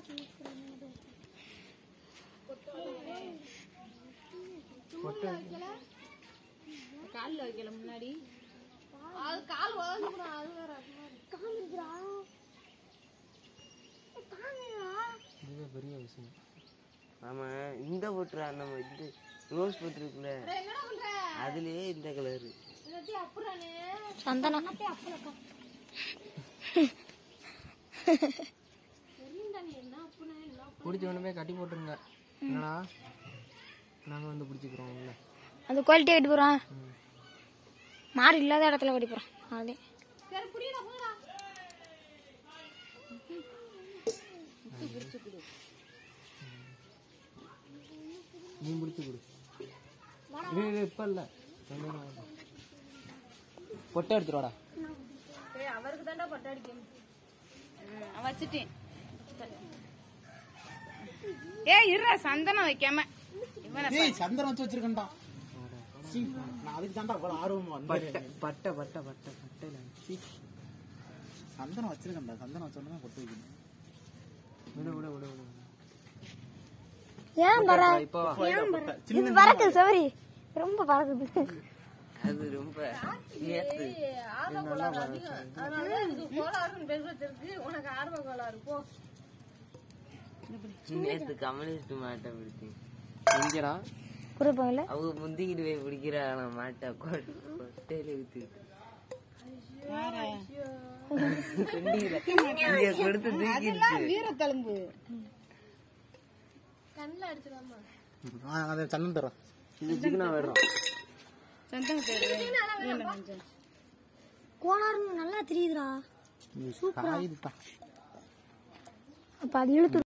காலில் வைக்கல முன்னாடி அது கால் உதஞ்சுக்கணும் அது வேற காமிக்கிறா காமிக்கிறா இதுவே பெரிய விஷயம் ஆமா இந்த போட்டுறா நம்ம இது ரோஸ் போட்டுருக்குல என்னடா பண்ற அதுலயே இந்த கலரு எல்லாத்தையும் அப்புறானே சந்தனம் அப்பளக்கா தெரியும்டா நீ என்ன அப்புனா என்ன பிடிச்ச உடனே கட்டி போட்டுருங்க என்னடா நாங்கள் வந்து பிடிச்சிக்கிறோம் உள்ள அந்த குவாலிட்டியாக கட்டி போகிறான் மாடு இல்லாத இடத்துல கட்டி போகிறான் அதே சரி புரியடா போடா நீ பிடிச்சி கொடு இது இது இப்போ இல்லை பொட்டை எடுத்துருவாடா ஏய் அவருக்கு தாண்டா பட்டு அடிக்கணும் ம், வச்சுட்டேன் ஏய் இருடா சந்தனம் வைக்காம இவனை ஏய் சந்திரன் வச்சு வச்சிருக்கேன்டா சீ, நான் அதுக்கு தான்டா அவ்வளவு ஆர்வமா வந்தேன் பட்டை பட்டை பட்டை பட்டையில் சீ சந்தனம் வச்சிருக்கேன்டா சந்தனம் வச்சோன்னு தான் கொட்டு வைக்கணும் விடு விடு விடு விடு ஏன் பர இப்போ இது பறக்குது சவரி ரொம்ப பறக்குது அது ரொம்ப ஏத்து ஆர்வ கோளாறு அதிகம் அதனால இது கோளாறுன்னு பேர் வச்சிருக்கு உனக்கு ஆர்வ கோளாறு போ நேத்து கம்யூனிஸ்ட் மாட்டை பிடிச்சி எங்கடா கொடுப்பாங்கல்ல அவங்க முந்திக்கிட்டு போய் பிடிக்கிறாங்க மாட்டை கொட்டையில ஊத்திட்டு குண்டியில இங்க கொடுத்து தூக்கிடுச்சு வீரத்தழும்பு கண்ணில் அடிச்சிடாமா ஆ, அதை சந்தனம் தரோம் இது சிக்கனா வேணும் சந்தனம் தேடு கோளாறுன்னு நல்லா தெரியுதுடா காயுதுப்பா அப்போ அது இழுத்து